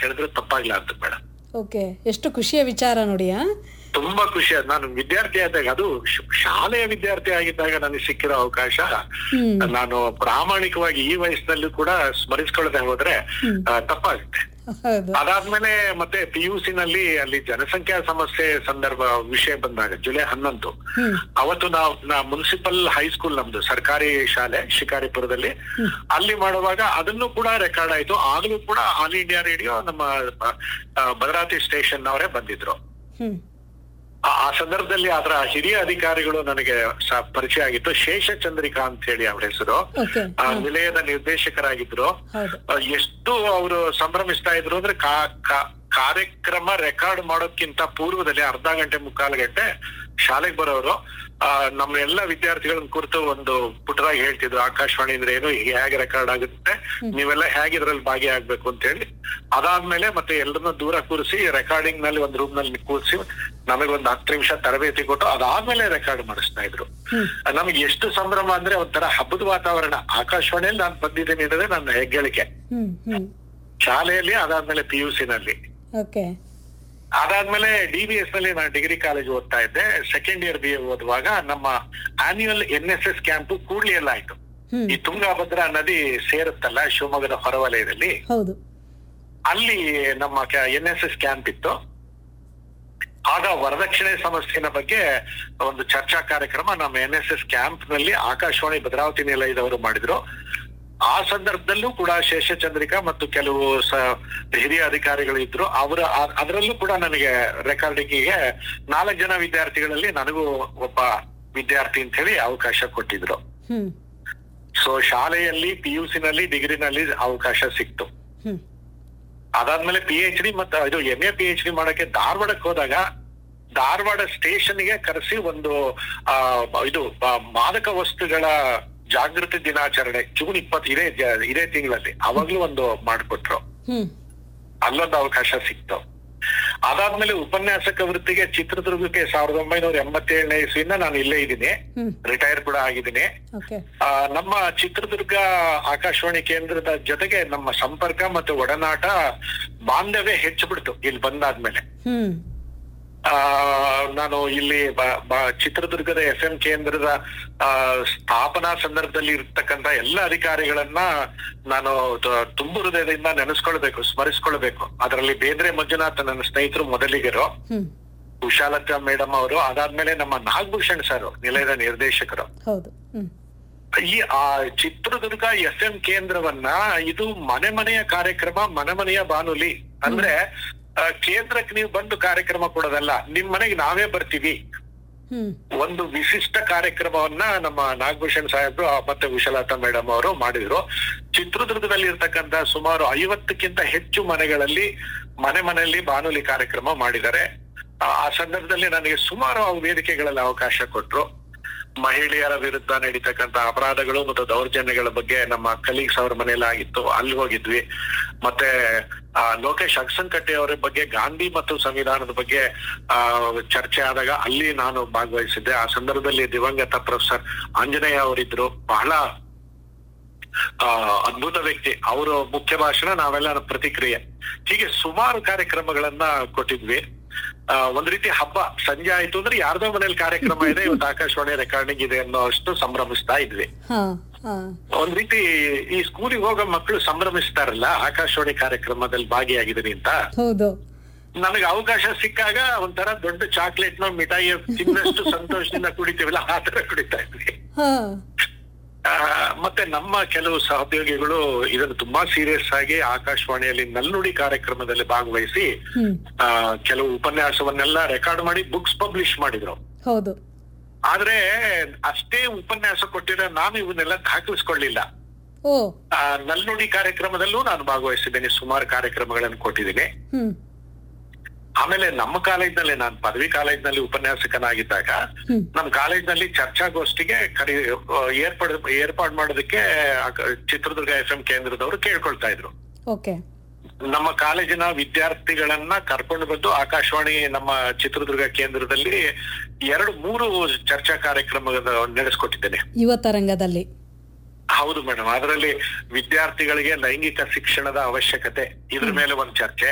ಹೇಳಿದ್ರೆ ತಪ್ಪಾಗ್ಲಾರ್ದು madam okay ಎಷ್ಟು ಖುಷಿಯ ವಿಚಾರ ನೋಡಿ ಆ ತುಂಬಾ ಖುಷಿ ಆಯ್ತು ನಾನು ವಿದ್ಯಾರ್ಥಿ ಆದಾಗ ಅದು ಶ- ಶಾಲೆಯ ವಿದ್ಯಾರ್ಥಿ ಆಗಿದ್ದಾಗ ನನಗೆ ಸಿಕ್ಕಿರೋ ಅವಕಾಶ ಹ್ಮ್ ನಾನು ಪ್ರಾಮಾಣಿಕವಾಗಿ ಈ ವಯಸ್ಸಿನಲ್ಲೂ ಕೂಡ ಸ್ಮರಿಸ್ಕೊಳ್ಳದೆ ಹೋದ್ರೆ ಆ, ತಪ್ಪಾಗುತ್ತೆ ಹೌದು ಅದಾದ್ಮೇಲೆ ಮತ್ತೆ ಪಿ ಯು ಸಿ ನಲ್ಲಿ ಅಲ್ಲಿ ಜನಸಂಖ್ಯಾ ಸಮಸ್ಯೆ ಸಂದರ್ಭ ವಿಷಯ ಬಂದಾಗ ಜುಲೈ ಹನ್ನೊಂದು ಹ್ಮ್ ಅವತ್ತು ನಾವು ನಾ ಮುನ್ಸಿಪಲ್ ಹೈಸ್ಕೂಲ್ ನಮ್ದು ಸರ್ಕಾರಿ ಶಾಲೆ ಶಿಕಾರಿಪುರದಲ್ಲಿ ಅಲ್ಲಿ ಮಾಡುವಾಗ ಅದನ್ನು ಕೂಡ ರೆಕಾರ್ಡ್ ಆಯ್ತು ಆಗ್ಲೂ ಕೂಡ ಆಲ್ ಇಂಡಿಯಾ ರೇಡಿಯೋ ನಮ್ಮ ಆ, ಭದ್ರಾವತಿ ಸ್ಟೇಷನ್ ಅವರೇ ಬಂದಿದ್ರು ಹ್ಮ್ ಆ ಆ ಸಂದರ್ಭದಲ್ಲಿ ಅದರ ಹಿರಿಯ ಅಧಿಕಾರಿಗಳು ನನಗೆ ಸ- ಪರಿಚಯ ಆಗಿತ್ತು ಶೇಷಚಂದ್ರಿಕಾ ಅಂತ ಹೇಳಿ ಅವ್ರ ಹೆಸರು ಓಕೆ ಆ ನಿಲಯದ ನಿರ್ದೇಶಕರಾಗಿದ್ರು ಹೌದು ಆ, ಎಷ್ಟು ಅವರು ಸಂಭ್ರಮಿಸ್ತಾ ಇದ್ರು ಅಂದ್ರೆ ಕಾ- ಕಾ- ಕಾರ್ಯಕ್ರಮ ರೆಕಾರ್ಡ್ ಮಾಡೋಕ್ಕಿಂತ ಪೂರ್ವದಲ್ಲಿ ಅರ್ಧ ಗಂಟೆ ಮುಕ್ಕಾಲು ಗಂಟೆ ಶಾಲೆಗೆ ಬರೋರು ಆ, ನಮ್ಮ ಎಲ್ಲ ವಿದ್ಯಾರ್ಥಿಗಳನ್ನ ಕುರಿತು ಒಂದು ಪುಟದಾಗಿ ಹೇಳ್ತಿದ್ರು ಆಕಾಶವಾಣಿ ಅಂದ್ರೆ ಏನು ಹೀಗೆ ಹೇಗೆ ರೆಕಾರ್ಡ್ ಆಗುತ್ತೆ ನೀವೆಲ್ಲ ಹೇಗೆ ಇದ್ರಲ್ಲಿ ಭಾಗಿಯಾಗ್ಬೇಕು ಅಂತ ಹೇಳಿ ಅದಾದ್ಮೇಲೆ ಮತ್ತೆ ಎಲ್ಲರನ್ನ ದೂರ ಕೂರಿಸಿ ರೆಕಾರ್ಡಿಂಗ್ ನಲ್ಲಿ ಒಂದು ರೂಮ್ ನಲ್ಲಿ ಕೂರಿಸಿ ನಮಗೊಂದು ಹತ್ತು ನಿಮಿಷ ತರಬೇತಿ ಕೊಟ್ಟು ಅದಾದ್ಮೇಲೆ ರೆಕಾರ್ಡ್ ಮಾಡಿಸ್ತಾ ಇದ್ರು ನಮ್ಗೆ ಎಷ್ಟು ಸಂಭ್ರಮ ಅಂದ್ರೆ ಒಂಥರ ಹಬ್ಬದ ವಾತಾವರಣ ಆಕಾಶವಾಣಿಯಲ್ಲಿ ನಾನು ಬಂದಿದ್ದೀನಿ ಅನ್ನೋದೇ ನನ್ನ ಹೆಗ್ಗಳಿಕೆ ಹ್ಮ್ ಹ್ಮ್ ಶಾಲೆಯಲ್ಲಿ ಅದಾದ್ಮೇಲೆ ಪಿ ಯು ಸಿ ನಲ್ಲಿ ಓಕೆ ಅದಾದ್ಮೇಲೆ ಡಿ ಬಿ ಎಸ್ ನಲ್ಲಿ ನಾನು ಡಿಗ್ರಿ ಕಾಲೇಜ್ ಓದ್ತಾ ಇದ್ದೆ ಸೆಕೆಂಡ್ ಇಯರ್ ಬಿ ಎ ಓದುವಾಗ ನಮ್ಮ annual N S S camp ಕೂಡ್ಲಿಯಲ್ಲಿ ಆಯ್ತು ಹ್ಮ್ ಈ ತುಂಗಾಭದ್ರಾ ನದಿ ಸೇರುತ್ತಲ್ಲ ಶಿವಮೊಗ್ಗದ ಹೊರವಲಯದಲ್ಲಿ ಹೌದು ಅಲ್ಲಿ ನಮ್ಮ ಎನ್ ಎಸ್ ಎಸ್ ಕ್ಯಾಂಪ್ ಇತ್ತು ಆಗ ವರದಕ್ಷಿಣೆ ಸಮಸ್ಯೆನ ಬಗ್ಗೆ ಒಂದು ಚರ್ಚಾ ಕಾರ್ಯಕ್ರಮ ನಮ್ಮ ಎನ್ ಎಸ್ ಎಸ್ ಕ್ಯಾಂಪ್ ನಲ್ಲಿ ಆಕಾಶವಾಣಿ ಭದ್ರಾವತಿ ನಿಲಯದವರು ಮಾಡಿದ್ರು ಆ ಸಂದರ್ಭದಲ್ಲೂ ಕೂಡ ಶೇಷಚಂದ್ರಿಕಾ ಮತ್ತು ಕೆಲವು ಸ ಹಿರಿಯ ಅಧಿಕಾರಿಗಳು ಇದ್ರು ಅವರ ಆ- ಅದರಲ್ಲೂ ಕೂಡ ನನಗೆ ರೆಕಾರ್ಡಿಂಗಿಗೆ ನಾಲ್ಕು ಜನ ವಿದ್ಯಾರ್ಥಿಗಳಲ್ಲಿ ನನಗೂ ಒಬ್ಬ ವಿದ್ಯಾರ್ಥಿ ಅಂತ ಹೇಳಿ ಅವಕಾಶ ಕೊಟ್ಟಿದ್ರು ಹ್ಮ್ ಸೊ ಶಾಲೆಯಲ್ಲಿ ಪಿ ಯು ಸಿ ನಲ್ಲಿ ಡಿಗ್ರಿನಲ್ಲಿ ಅವಕಾಶ ಸಿಕ್ತು ಹ್ಮ್ ಅದಾದ್ಮೇಲೆ ಪಿ ಎಚ್ ಡಿ ಮತ್ತೆ ಇದು M A P H D ಮಾಡಕ್ಕೆ ಧಾರವಾಡಕ್ಕೆ ಹೋದಾಗ ಧಾರವಾಡ ಸ್ಟೇಷನ್ಗೆ ಕರೆಸಿ ಒಂದು ಆ ಇದು ಆ, ಮಾದಕ ವಸ್ತುಗಳ ಜಾಗೃತಿ ದಿನಾಚರಣೆ ಜೂನ್ ಇಪ್ಪತ್ತು ಇದೇ ಜ- ಇದೇ ತಿಂಗಳಲ್ಲಿ ಅವಾಗ್ಲೂ ಒಂದು ಮಾಡ್ಕೊಟ್ರು ಹ್ಮ್ ಅಲ್ಲೊಂದು ಅವಕಾಶ ಸಿಕ್ತು ಅದಾದ್ಮೇಲೆ ಉಪನ್ಯಾಸಕ ವೃತ್ತಿಗೆ ಚಿತ್ರದುರ್ಗಕ್ಕೆ ಸಾವಿರದ ಒಂಬೈನೂರ ಎಂಬತ್ತೇಳನೇ ಇಸ್ವಿಯಿಂದ ನಾನು ಇಲ್ಲೇ ಇದ್ದೀನಿ ಹ್ಮ್ ರಿಟೈರ್ ಕೂಡ ಆಗಿದ್ದೀನಿ ಓಕೆ ಆ, ನಮ್ಮ ಚಿತ್ರದುರ್ಗ ಆಕಾಶವಾಣಿ ಕೇಂದ್ರದ ಜೊತೆಗೆ ನಮ್ಮ ಸಂಪರ್ಕ ಮತ್ತು ಒಡನಾಟ ಬಾಂಧವ್ಯ ಹೆಚ್ಚು ಬಿಡ್ತು ಇಲ್ಲಿ ಬಂದಾದ್ಮೇಲೆ ಹ್ಮ್ ಆ ನಾನು ಇಲ್ಲಿ ಬ- ಬ- ಚಿತ್ರದುರ್ಗದ ಎಫ್ ಎಂ ಕೇಂದ್ರದ ಆ, ಸ್ಥಾಪನಾ ಸಂದರ್ಭದಲ್ಲಿ ಇರ್ತಕ್ಕಂತ ಎಲ್ಲ ಅಧಿಕಾರಿಗಳನ್ನ ನಾನು ತ- ತುಂಬು ಹೃದಯದಿಂದ ನೆನೆಸ್ಕೊಳ್ಬೇಕು ಸ್ಮರಿಸ್ಕೊಳ್ಬೇಕು ಅದರಲ್ಲಿ ಬೇಂದ್ರೆ ಮಂಜುನಾಥ್ ನನ್ನ ಸ್ನೇಹಿತರು ಮೊದಲಿಗರು ಹ್ಮ್ ಕುಶಾಲತಾ ಮೇಡಮ್ ಅವರು ಅದಾದ್ಮೇಲೆ ನಮ್ಮ ನಾಗಭೂಷಣ್ ಸರ್ ನಿಲಯದ ನಿರ್ದೇಶಕರು ಹೌದು ಹ್ಮ್ ಈ ಆ ಚಿತ್ರದುರ್ಗ ಎಫ್ ಎಂ ಕೇಂದ್ರವನ್ನ ಇದು ಮನೆ ಮನೆಯ ಕಾರ್ಯಕ್ರಮ ಮನೆ ಮನೆಯ ಬಾನುಲಿ ಅಂದ್ರೆ ಆ, ಕೇಂದ್ರಕ್ಕೆ ನೀವು ಬಂದು ಕಾರ್ಯಕ್ರಮ ಕೊಡೋದಲ್ಲ ನಿಮ್ ಮನೆಗೆ ನಾವೇ ಬರ್ತೀವಿ ಹ್ಮ್ ಒಂದು ವಿಶಿಷ್ಟ ಕಾರ್ಯಕ್ರಮವನ್ನ ನಮ್ಮ ನಾಗಭೂಷಣ್ ಸಾಹೇಬ್ರು ಆ, ಮತ್ತೆ ಕುಶಲತಾ ಮೇಡಮ್ ಅವರು ಮಾಡಿದ್ರು ಚಿತ್ರದುರ್ಗದಲ್ಲಿ ಇರ್ತಕ್ಕಂತ ಸುಮಾರು ಐವತ್ತಕ್ಕಿಂತ ಹೆಚ್ಚು ಮನೆಗಳಲ್ಲಿ ಮನೆ ಮನೆಯಲ್ಲಿ ಬಾನುಲಿ ಕಾರ್ಯಕ್ರಮ ಮಾಡಿದ್ದಾರೆ ಆ ಆ ಸಂದರ್ಭದಲ್ಲಿ ನನಗೆ ಸುಮಾರು ಆ ವೇದಿಕೆಗಳಲ್ಲಿ ಅವಕಾಶ ಕೊಟ್ರು ಮಹಿಳೆಯರ ವಿರುದ್ಧ ನಡೀತಕ್ಕಂತ ಅಪರಾಧಗಳು ಮತ್ತು ದೌರ್ಜನ್ಯಗಳ ಬಗ್ಗೆ ನಮ್ಮ ಕಲೀಗ್ಸ್ ಅವ್ರ ಮನೆಯಲ್ಲಿ ಆಗಿತ್ತು ಅಲ್ಲಿ ಹೋಗಿದ್ವಿ ಮತ್ತೆ ಆ, ಲೋಕೇಶ್ ಅಗಸನ್ಕಟ್ಟೆ ಅವರ ಬಗ್ಗೆ ಗಾಂಧಿ ಮತ್ತು ಸಂವಿಧಾನದ ಬಗ್ಗೆ ಆ ಚರ್ಚೆ ಆದಾಗ ಅಲ್ಲಿ ನಾನು ಭಾಗವಹಿಸಿದ್ದೆ ಆ ಸಂದರ್ಭದಲ್ಲಿ ದಿವಂಗತ ಪ್ರೊಫೆಸರ್ ಆಂಜನೇಯ ಅವರಿದ್ರು ಬಹಳ ಆ ಅದ್ಭುತ ವ್ಯಕ್ತಿ ಅವರು ಮುಖ್ಯ ಭಾಷಣ ನಾವೆಲ್ಲ ಪ್ರತಿಕ್ರಿಯೆ ಹೀಗೆ ಸುಮಾರು ಕಾರ್ಯಕ್ರಮಗಳನ್ನ ಕೊಟ್ಟಿದ್ವಿ ಆ, ಒಂದ್ ರೀತಿ ಹಬ್ಬ ಸಂಜೆ ಆಯ್ತು ಅಂದ್ರೆ ಯಾರ್ದೋ ಮನೇಲಿ ಕಾರ್ಯಕ್ರಮ ಇದೆ ಇವತ್ತು ಆಕಾಶವಾಣಿ ರೆಕಾರ್ಡಿಂಗ್ ಇದೆ ಅನ್ನೋ ಅಷ್ಟು ಸಂಭ್ರಮಿಸ್ತಾ ಇದ್ವಿ ಹಾ ಹಾ ಒಂದ್ ರೀತಿ ಈ ಸ್ಕೂಲಿಗೆ ಹೋಗೋ ಮಕ್ಕಳು ಸಂಭ್ರಮಿಸ್ತಾರಲ್ಲ ಆಕಾಶವಾಣಿ ಕಾರ್ಯಕ್ರಮದಲ್ಲಿ ಭಾಗಿಯಾಗಿದ್ದೀನಿ ಅಂತ ಹೌದು ನನಗೆ ಅವಕಾಶ ಸಿಕ್ಕಾಗ ಒಂಥರ ದೊಡ್ಡ ಚಾಕ್ಲೇಟ್ ನ ಮಿಠಾಯಿ ತಿನ್ನಷ್ಟು ಸಂತೋಷದಿಂದ ಕುಡಿತೀವಲ್ಲ ಆ ತರ ಕುಡಿತಾ ಇದ್ವಿ ಹಾ ಆ, ಮತ್ತೆ ನಮ್ಮ ಕೆಲವು ಸಹೋದ್ಯೋಗಿಗಳು ಇದನ್ನು ತುಂಬಾ ಸೀರಿಯಸ್ ಆಗಿ ಆಕಾಶವಾಣಿಯಲ್ಲಿ ನಲ್ನುಡಿ ಕಾರ್ಯಕ್ರಮದಲ್ಲಿ ಭಾಗವಹಿಸಿ ಹ್ಮ್ ಆ, ಕೆಲವು ಉಪನ್ಯಾಸವನ್ನೆಲ್ಲ ರೆಕಾರ್ಡ್ ಮಾಡಿ ಬುಕ್ಸ್ ಪಬ್ಲಿಷ್ ಮಾಡಿದ್ರು ಹೌದು ಆದ್ರೆ ಅಷ್ಟೇ ಉಪನ್ಯಾಸ ಕೊಟ್ಟಿರೋ ನಾನು ಇವನ್ನೆಲ್ಲ ದಾಖಲಿಸ್ಕೊಳ್ಳಿಲ್ಲ ಓ ಆ, ನಲ್ನುಡಿ ಕಾರ್ಯಕ್ರಮದಲ್ಲೂ ನಾನು ಭಾಗವಹಿಸಿದ್ದೇನೆ ಸುಮಾರು ಕಾರ್ಯಕ್ರಮಗಳನ್ನು ಕೊಟ್ಟಿದ್ದೀನಿ ಹ್ಮ್ ಆಮೇಲೆ ನಮ್ಮ ಕಾಲೇಜ್ನಲ್ಲಿ ನಾನು ಪದವಿ ಕಾಲೇಜ್ನಲ್ಲಿ ಉಪನ್ಯಾಸಕನಾಗಿದ್ದಾಗ ಹ್ಮ್ ನಮ್ಮ ಕಾಲೇಜ್ನಲ್ಲಿ ಚರ್ಚಾಗೋಷ್ಠಿಗೆ ಕರಿ ಏರ್ಪಾಡು ಏರ್ಪಾಡು ಮಾಡೋದಕ್ಕೆ ಆಕ- ಚಿತ್ರದುರ್ಗ ಎಫ್ ಎಂ ಕೇಂದ್ರದವರು ಕೇಳ್ಕೊಳ್ತಾ ಇದ್ರು ಓಕೆ ನಮ್ಮ ಕಾಲೇಜಿನ ವಿದ್ಯಾರ್ಥಿಗಳನ್ನ ಕರ್ಕೊಂಡು ಬಂದು ಆಕಾಶವಾಣಿ ನಮ್ಮ ಚಿತ್ರದುರ್ಗ ಕೇಂದ್ರದಲ್ಲಿ ಎರಡು ಮೂರು ಚರ್ಚಾ ಕಾರ್ಯಕ್ರಮ ನಡೆಸ್ಕೊಟ್ಟಿದ್ದೇನೆ ಯುವ ತರಂಗದಲ್ಲಿ ಹೌದು ಮೇಡಮ್ ಅದರಲ್ಲಿ ವಿದ್ಯಾರ್ಥಿಗಳಿಗೆ ಲೈಂಗಿಕ ಶಿಕ್ಷಣದ ಅವಶ್ಯಕತೆ ಇದ್ರ ಮೇಲೆ ಒಂದು ಚರ್ಚೆ